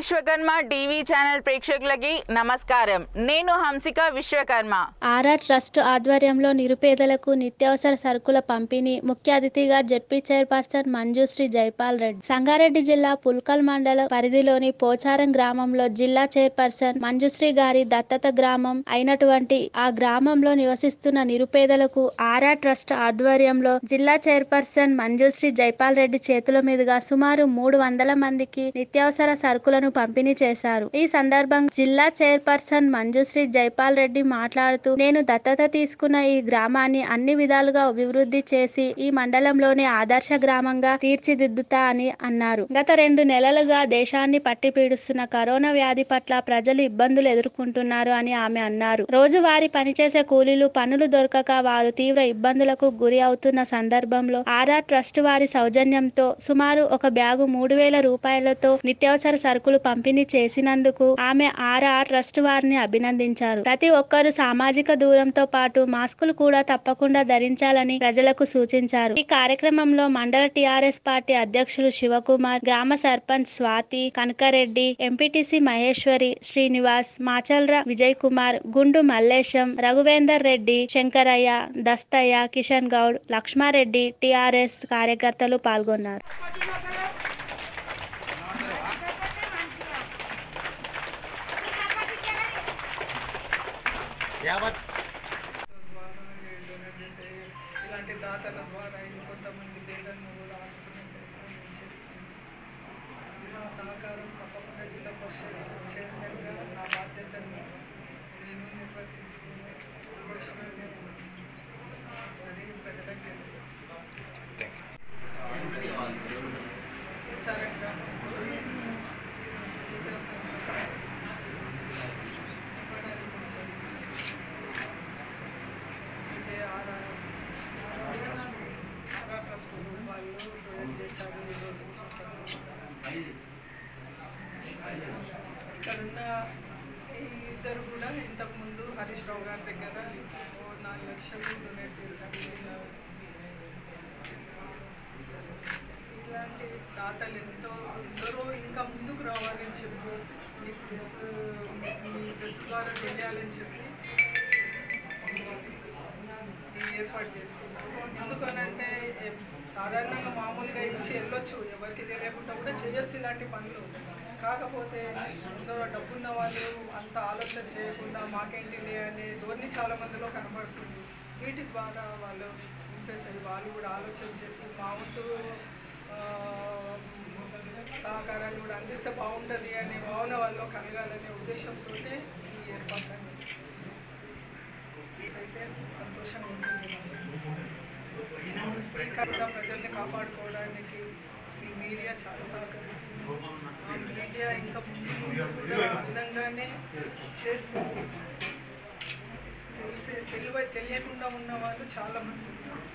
Vishwakarma TV channel ప్రేక్షకులకి నమస్కారం నేను హంసిక విశ్వకర్మ ఆర్ఆర్ ట్రస్ట్ ఆధ్వర్యంలో నిరుపేదలకు నిత్యావసర సరుకుల పంపిణీ ముఖ్య అతిథిగా జెడ్పీ చైర్పర్సన్ మంజుశ్రీ జైపాల్ రెడ్డి సంగారెడ్డి జిల్లా పుల్కల్ మండలం పరిధిలోని పోచారం గ్రామంలో జిల్లా చైర్పర్సన్ మంజుశ్రీ గారి దత్తత గ్రామం అయినటువంటి ఆ గ్రామంలో నివసిస్తున్న నిరుపేదలకు ఆర్ఆర్ ట్రస్ట్ ఆధ్వర్యంలో జిల్లా చైర్పర్సన్ మంజుశ్రీ జైపాల్ రెడ్డి చేతుల మీదుగా సుమారు మూడు వందల మందికి నిత్యావసర సరుకులను పంపిణీ చేశారు ఈ సందర్భంగా జిల్లా చైర్పర్సన్ మంజుశ్రీ జైపాల్ రెడ్డి మాట్లాడుతూ నేను దత్తత తీసుకున్న ఈ గ్రామాన్ని అన్ని విధాలుగా అభివృద్ధి చేసి ఈ మండలంలోనే ఆదర్శ గ్రామంగా తీర్చిదిద్దుతా అని అన్నారు గత రెండు నెలలుగా దేశాన్ని పట్టి పీడిస్తున్న కరోనా వ్యాధి పట్ల ప్రజలు ఇబ్బందులు ఎదుర్కొంటున్నారు అని ఆమె అన్నారు రోజువారీ పనిచేసే కూలీలు పనులు దొరకక వారు తీవ్ర ఇబ్బందులకు గురి అవుతున్న సందర్భంలో ఆర్ఆర్ ట్రస్ట్ వారి సౌజన్యంతో సుమారు ఒక బ్యాగు మూడు వేల రూపాయలతో నిత్యావసర సరుకులు పంపిణీ చేసినందుకు ఆమె ఆర్ఆర్ ట్రస్ట్ వారిని అభినందించారు ప్రతి ఒక్కరూ సామాజిక దూరంతో పాటు మాస్కులు కూడా తప్పకుండా ధరించాలని ప్రజలకు సూచించారు ఈ కార్యక్రమంలో మండల టిఆర్ఎస్ పార్టీ అధ్యక్షులు శివకుమార్ గ్రామ సర్పంచ్ స్వాతి కనకారెడ్డి ఎంపీటీసీ మహేశ్వరి శ్రీనివాస్ మాచల్ర విజయ్ కుమార్ గుండు మల్లేశం రఘువేందర్ రెడ్డి శంకరయ్య దస్తయ్య కిషన్ గౌడ్ లక్ష్మారెడ్డి టిఆర్ఎస్ కార్యకర్తలు పాల్గొన్నారు యావత్ ద్వారా డొనేట్ చేసే ఇలాంటి దాతల ద్వారా ఇంకొంతమంది పేదలను కూడా ఆదుకునే ప్రయత్నం నేను చేస్తాను నా సహకారం తప్పకుండా జిల్లా పరిషత్ చైర్మన్గా నా బాధ్యతను నేను నిర్వర్తించుకునే ఉద్దేశంగా నేను అది ప్రజలకు తెలియజేస్తాను విచారంగా సంగీత సంస్థ ఇవ్వడానికి వచ్చాను. అంటే ఆరా ఆరా ట్రస్ట్ వాళ్ళు సెట్ చేశారు ఈరోజు చేశారు ఇక్కడున్న ఈ ఇద్దరు కూడా ఇంతకుముందు హరీష్ రావు గారి దగ్గర ఓ నాలుగు లక్షలు డొనేట్ చేశారు ఇలాంటి దాతలు ఎంతో ఎందరో ఇంకా ముందుకు రావాలని చెప్పి మీ ప్రెస్ మీ ప్రెస్ ద్వారా తెలియాలని చెప్పి ఈ ఏర్పాటు చేస్తున్నాం ఎందుకనంటే ఏ- సాధారణంగా మామూలుగా ఇచ్చి వెళ్ళొచ్చు ఎవరికి తెలియకుండా కూడా చేయొచ్చు ఇలాంటి పనులు కాకపోతే ఎందరో డబ్బున్న వాళ్ళు అంత ఆలోచన చేయకుండా మాకేంటిది అనే ధోరణి చాలా మందిలో కనబడుతుంది వీటి ద్వారా వాళ్ళు ఇంప్రెస్ అయ్యి వాళ్ళు కూడా ఆలోచన చేసి మా వంతు ఆ, సహకారాన్ని కూడా అందిస్తే బాగుంటుంది అనే భావన వాళ్ళు కలగాలనే ఉద్దేశంతో ఈ ఏర్పాటు అయితే సంతోషంగా ఉంటుంది ఇంకా కూడా ప్రజల్ని కాపాడుకోవడానికి ఈ మీడియా చాలా సహకరిస్తుంది ఆ మీడియా ఇంకా ముందు ముందు కూడా ఆ విధంగానే చేస్తుంది తెలిసే తెలివ తెలియకుండా ఉన్న వాళ్ళు చాలామంది ఉన్నారు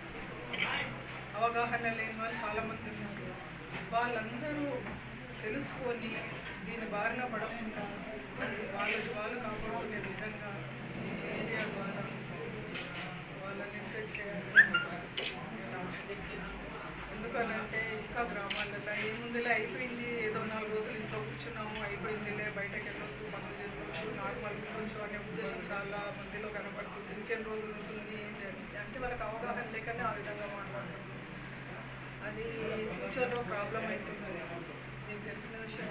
అవగాహన లేని వాళ్ళు చాలామంది ఉన్నారు వాళ్ళందరూ తెలుసుకొని దీని బారిన పడకుండా వాళ్ళకి వాళ్ళు కాపాడుకునే విధంగా మీడియా ద్వారా వాళ్ళని ఎంకరేజ్ చేయాలని నేను ఆశిస్తున్నాను. ఎందుకనంటే ఇంకా గ్రామాలలో ఏముందిలే అయిపోయింది ఏదో నాలుగు రోజులు ఇంట్లో కూర్చున్నాము అయిపోయిందిలే బయటకు వెళ్ళొచ్చు పనులు చేసుకోవచ్చు నార్మల్ ఉండొచ్చు అనే ఉద్దేశం చాలా మందిలో కనపడుతుంది ఇంకెన్ని రోజులు ఉంటుంది ఏంటి అని అంటే వాళ్ళకి అవగాహన లేకనే ఆ విధంగా మాట్లాడుతుంది అది ఫ్యూచర్లో ప్రాబ్లం అవుతుంది మీకు తెలిసిన విషయం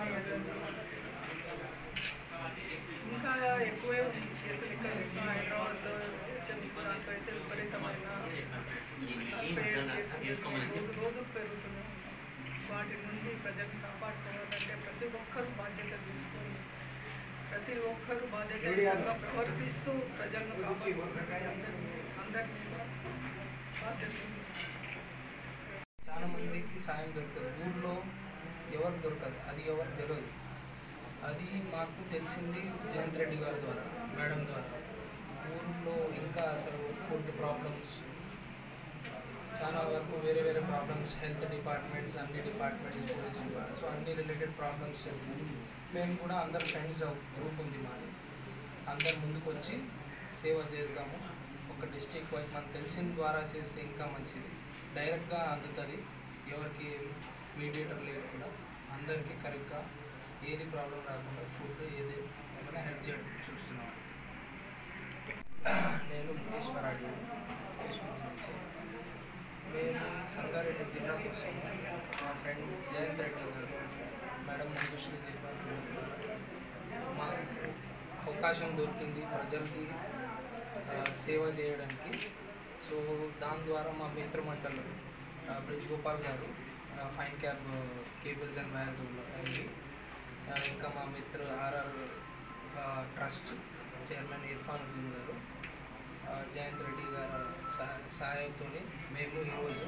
ఇంకా ఎక్కువే ఉంది కేసులు ఇక్కడ చూసిన హైదరాబాద్లో హెచ్ఎంసీ దాంట్లో అయితే విపరీతమైన నలభై ఏడు కేసులు రోజు రోజుకు పెరుగుతున్నాయి వాటి నుండి ప్రజల్ని కాపాడుకోవాలంటే ప్రతి ఒక్కరూ బాధ్యత తీసుకొని ప్రతి ఒక్కరూ బాధ్యతయుతంగా ప్రవర్తిస్తూ ప్రజలను కాపాడుకోవాలి అందరినీ అందరినీ బాధ్యత ఉంది చాలా మందికి సాయం దొరుకుతుంది ఊర్లో ఎవరు దొరకదు అది ఎవరు తెలియదు అది మాకు తెలిసింది జయంత్ రెడ్డి గారి ద్వారా మేడం ద్వారా ఊర్లో ఇంకా అసలు ఫుడ్ ప్రాబ్లమ్స్ చాలా వరకు వేరే వేరే ప్రాబ్లమ్స్ హెల్త్ డిపార్ట్మెంట్స్ అన్ని డిపార్ట్మెంట్స్ పోలీస్ డిపార్ట్మెంట్ సో అన్ని రిలేటెడ్ ప్రాబ్లమ్స్ తెలిసింది మేము కూడా అందరు ఫ్రెండ్స్ గ్రూప్ ఉంది మాది అందరు ముందుకు వచ్చి సేవ చేస్తాము ఒక డిస్ట్రిక్ట్ వైజ్ మనకు తెలిసిన ద్వారా చేస్తే ఇంకా మంచిది డైరెక్ట్గా అందుతుంది ఎవరికి మీడియేటర్ లేకుండా అందరికీ కరెక్ట్గా ఏది ప్రాబ్లం రాకుండా ఫుడ్ ఏది ఏమైనా హెల్ప్ చేయడం చూస్తున్నాం నేను ముఖేష్ మరాఠీ ముఖేష్ నుంచి మేము సంగారెడ్డి జిల్లా కోసం మా ఫ్రెండ్ జయంత్ రెడ్డి గారు మేడం మంజుశ్రీ చెప్పారు మాకు అవకాశం దొరికింది ప్రజలకి ఆ, సేవ చేయడానికి సో దాని ద్వారా మా మిత్రమండలు ఆ, బ్రిజ్ గోపాల్ గారు ఆ, fine cab cables and wires ఉంది ఆ, ఇంకా మా మిత్ర RR trust chairman Irfan Uddin గారు ఆ, జయంత్ రెడ్డి గారు సహాయంతో మేము ఈరోజు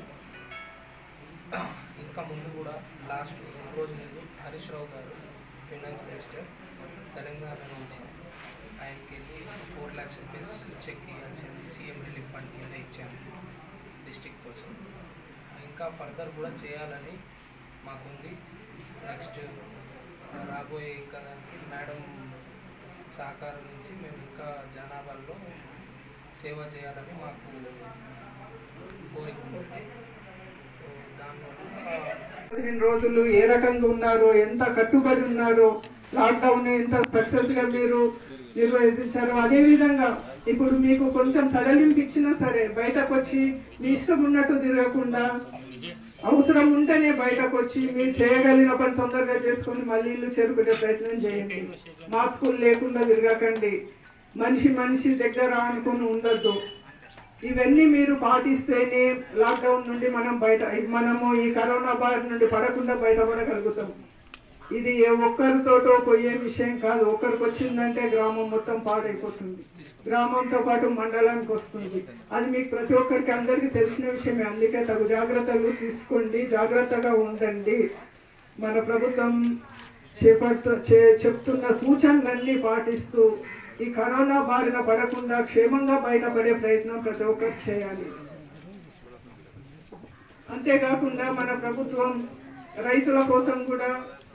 ఇంకా ముందు కూడా లాస్ట్ రెండు రోజుల ముందు హరీష్ రావు గారు ఫైనాన్స్ మినిస్టర్ తెలంగాణ నుంచి ఆయనకి వెళ్ళి ఫోర్ ల్యాక్స్ రూపీస్ చెక్ ఇవ్వాల్సింది సీఎం రిలీఫ్ ఫండ్ కింద ఇచ్చాము డిస్టిక్ కోసం ఇంకా ఫర్దర్ కూడా చేయాలని మాకుంది నెక్స్ట్ రాబోయే ఇంకా దానికి మేడం సహకారం నుంచి మేము ఇంకా జనాభాలో సేవ చేయాలని మాకు కోరిక ఉంది సో దానివల్ల పదిహేను రోజులు ఏ రకంగా ఉన్నారో ఎంత కట్టుబడి ఉన్నారో లాక్డౌన్ ఎంత సక్సెస్ గా మీరు నిర్వహించారో అదే విధంగా ఇప్పుడు మీకు కొంచెం సడలింపు ఇచ్చినా సరే బయటకు వచ్చి మీ ఇష్టం ఉన్నట్టు తిరగకుండా అవసరం ఉంటేనే బయటకు వచ్చి మీరు చేయగలిగిన పని తొందరగా చేసుకొని మళ్ళీ ఇల్లు చేరుకునే ప్రయత్నం చేయండి మాస్కులు లేకుండా తిరగకండి మనిషి మనిషి దగ్గర అనుకుని ఉండొద్దు ఇవన్నీ మీరు పాటిస్తేనే లాక్డౌన్ నుండి మనం బయట మనము ఈ కరోనా బారి నుండి పడకుండా బయటపడగలుగుతాం ఇది ఏ ఒక్కరితోటో పోయే విషయం కాదు ఒక్కరికి వచ్చిందంటే గ్రామం మొత్తం పాడైపోతుంది గ్రామంతో పాటు మండలానికి వస్తుంది అది మీకు ప్రతి ఒక్కరికి అందరికీ తెలిసిన విషయమే అందుకే తగు జాగ్రత్తలు తీసుకోండి జాగ్రత్తగా ఉండండి మన ప్రభుత్వం చేపడుతూ చే- చెప్తున్న సూచనలన్నీ పాటిస్తూ ఈ కరోనా బారిన పడకుండా క్షేమంగా బయటపడే ప్రయత్నం ప్రతి ఒక్కరు చేయాలి అంతేకాకుండా మన ప్రభుత్వం రైతుల కోసం కూడా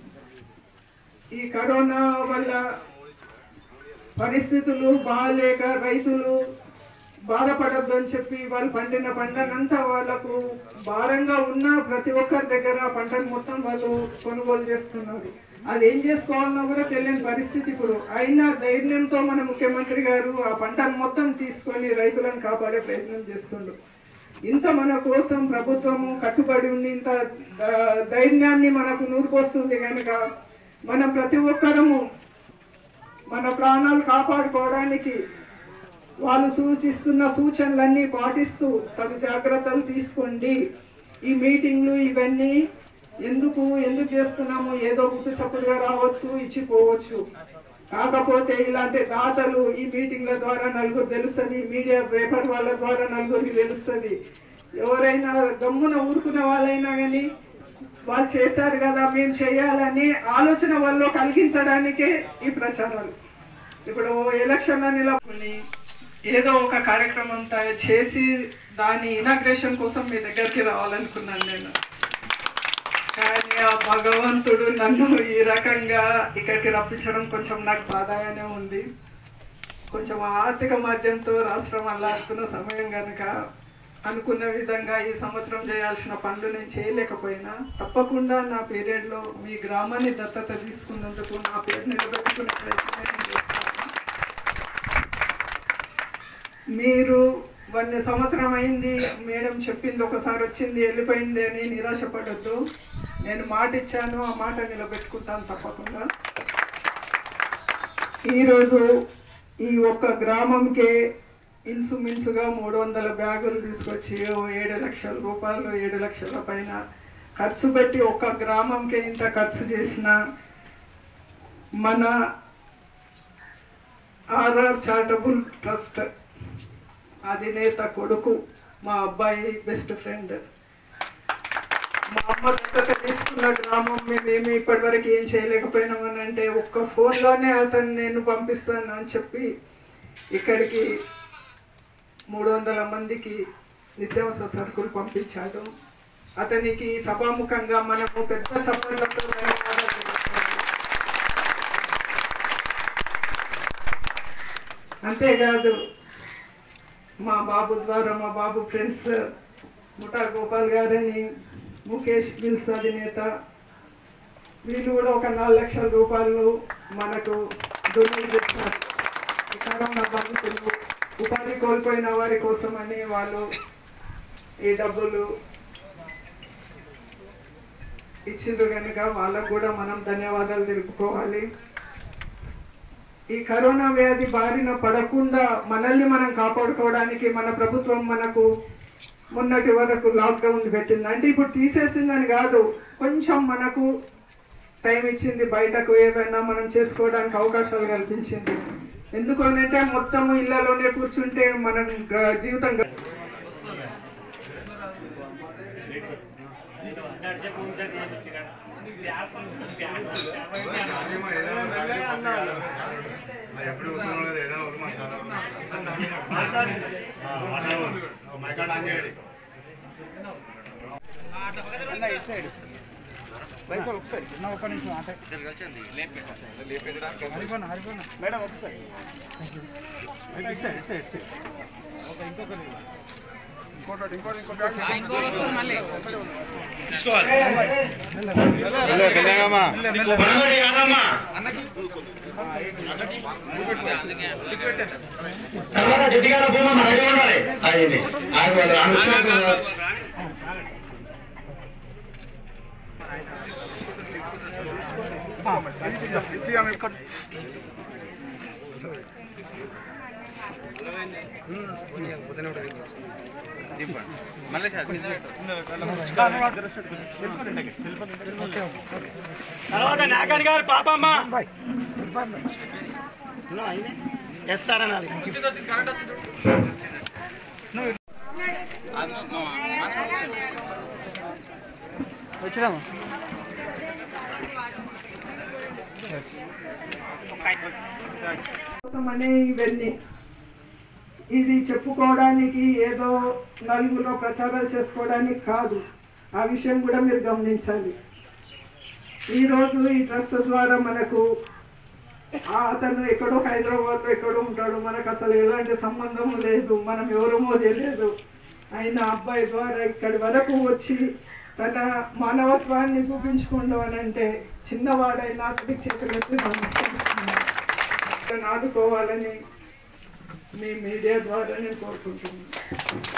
ఈ కరోనా వల్ల పరిస్థితులు బాగాలేక రైతులు బాధపడద్దు అని చెప్పి వాళ్ళు పండిన పంటనంతా వాళ్ళకు భారంగా ఉన్న ప్రతి ఒక్కరి దగ్గర పంటను మొత్తం వాళ్ళు కొనుగోలు చేస్తున్నారు అది ఏం చేసుకోవాలన్నా కూడా తెలియని పరిస్థితి ఇప్పుడు అయినా ధైర్యంతో మన ముఖ్యమంత్రి గారు ఆ పంటను మొత్తం తీసుకొని రైతులను కాపాడే ప్రయత్నం చేస్తుండ్రు ఇంత మన కోసం ప్రభుత్వము కట్టుబడి ఉంది ఇంత ఆ, ధైర్యాన్ని మనకు నూరుకొస్తుంది కనుక మనం ప్రతి ఒక్కరము మన ప్రాణాలు కాపాడుకోవడానికి వాళ్ళు సూచిస్తున్న సూచనలన్నీ పాటిస్తూ తగు జాగ్రత్తలు తీసుకోండి ఈ మీటింగ్లు ఇవన్నీ ఎందుకు ఎందుకు చేస్తున్నాము ఏదో గుర్తు చప్పుడుగా రావచ్చు ఇచ్చిపోవచ్చు కాకపోతే ఇలాంటి దాతలు ఈ మీటింగ్ల ద్వారా నలుగురు తెలుస్తుంది మీడియా పేపర్ వాళ్ళ ద్వారా నలుగురికి తెలుస్తుంది ఎవరైనా గమ్మున ఊరుకునే వాళ్ళైనా కానీ వాళ్ళు చేశారు కదా మేము చేయాలని ఆలోచన వాళ్ళు కలిగించడానికే ఈ ప్రచారాలు ఇప్పుడు ఎలక్షన్ల నిలబడి ఏదో ఒక కార్యక్రమం త- చేసి దాని ఇనాగ్రేషన్ కోసం మీ దగ్గరికి రావాలనుకున్నాను నేను కానీ ఆ భగవంతుడు నన్ను ఈ రకంగా ఇక్కడికి రప్పించడం కొంచెం నాకు బాధాగానే ఉంది కొంచెం ఆర్థిక మాధ్యంతో రాష్ట్రం అల్లాడుతున్న సమయం కనుక అనుకున్న విధంగా ఈ సంవత్సరం చేయాల్సిన పనులు నేను చేయలేకపోయినా తప్పకుండా నా పీరియడ్లో మీ గ్రామాన్ని దత్తత తీసుకున్నందుకు నా పేరు నిలబెట్టుకునే ప్రయత్నం నేను చేస్తాను మీరు వన్ సంవత్సరం అయింది మేడం చెప్పింది ఒకసారి వచ్చింది వెళ్ళిపోయింది అని నిరాశపడద్దు నేను మాట ఇచ్చాను ఆ మాట నిలబెట్టుకుంటాను తప్పకుండా ఈరోజు ఈ ఒక్క గ్రామంకే ఇన్సుమిన్సుగా మూడు వందల బ్యాగులు తీసుకొచ్చి ఓ ఏడు లక్షల రూపాయలు ఏడు లక్షల పైన ఖర్చు పెట్టి ఒక్క గ్రామంకే ఇంత ఖర్చు చేసిన మన ఆర్ఆర్ చారిటబుల్ ట్రస్ట్ అధినేత కొడుకు మా అబ్బాయి బెస్ట్ ఫ్రెండ్ మా అమ్మ దత్తత తీసుకున్న గ్రామం మేమేమి ఇప్పటివరకు ఏం చేయలేకపోయినామని అంటే ఒక్క ఫోన్లోనే అతను నేను పంపిస్తాను అని చెప్పి ఇక్కడికి మూడు వందల మందికి నిత్యావసర సరుకులు పంపించాడు అతనికి సభాముఖంగా మనము పెద్ద సభలతో ధన్యవాదాలు తెలుపుతున్నాము. అంతేకాదు మా బాబు ద్వారా మా బాబు ఫ్రెండ్స్ ముఠా గోపాల్ గారని ముఖేష్ బిల్స్ అధినేత వీళ్ళు కూడా ఒక నాలుగు లక్షల రూపాయలు మనకు డొనేట్ చేస్తారు ఈ కరోనా బాధితులు ఉపాధి కోల్పోయిన వారి కోసమని వాళ్ళు ఈ డబ్బులు ఇచ్చిండ్రు కనుక వాళ్ళకు కూడా మనం ధన్యవాదాలు తెలుపుకోవాలి ఈ కరోనా వ్యాధి బారిన పడకుండా మనల్ని మనం కాపాడుకోవడానికి మన ప్రభుత్వం మనకు మొన్నటి వరకు లాక్డౌన్ పెట్టింది అంటే ఇప్పుడు తీసేసిందని కాదు కొంచెం మనకు టైం ఇచ్చింది బయటకు ఏదైనా మనం చేసుకోవడానికి అవకాశాలు కల్పించింది ఎందుకనంటే మొత్తం ఇళ్లలోనే కూర్చుంటే మనం గ- జీవితం గ- ఎప్పుడు ఉత్తరం ఏదైనా ఒకటి మాట్లాడాలి మైకాడ్ ఆన్ చేయండి తర్వాత జడ్డిగాల భూమమ్మ రెడీ ఉండాలి అయ్యింది ఆగి వాళ్ళు ఆమె వచ్చినప్పుడు తర్వాత నాగన్ గారు పాపమ్మ ఎస్ సార్ అనాలి కోసమనే ఇవన్నీ ఇది చెప్పుకోవడానికి ఏదో నలుగురిలో ప్రచారాలు చేసుకోవడానికి కాదు ఆ విషయం కూడా మీరు గమనించాలి ఈరోజు ఈ ట్రస్ట్ ద్వారా మనకు ఆ అతను ఎక్కడో హైదరాబాద్లో ఎక్కడో ఉంటాడు మనకు అసలు ఎలాంటి సంబంధం లేదు మనం ఎవరమో తెలియదు అయిన అబ్బాయి ద్వారా ఇక్కడి వరకు వచ్చి తన మానవత్వాన్ని చూపించుకుందాం అని అంటే చిన్నవాడైనా అతడి చేతులెత్తి నమస్కరిస్తున్నాను ఆదుకోవాలని మీ మీడియా ద్వారా నేను కోరుకుంటున్నాను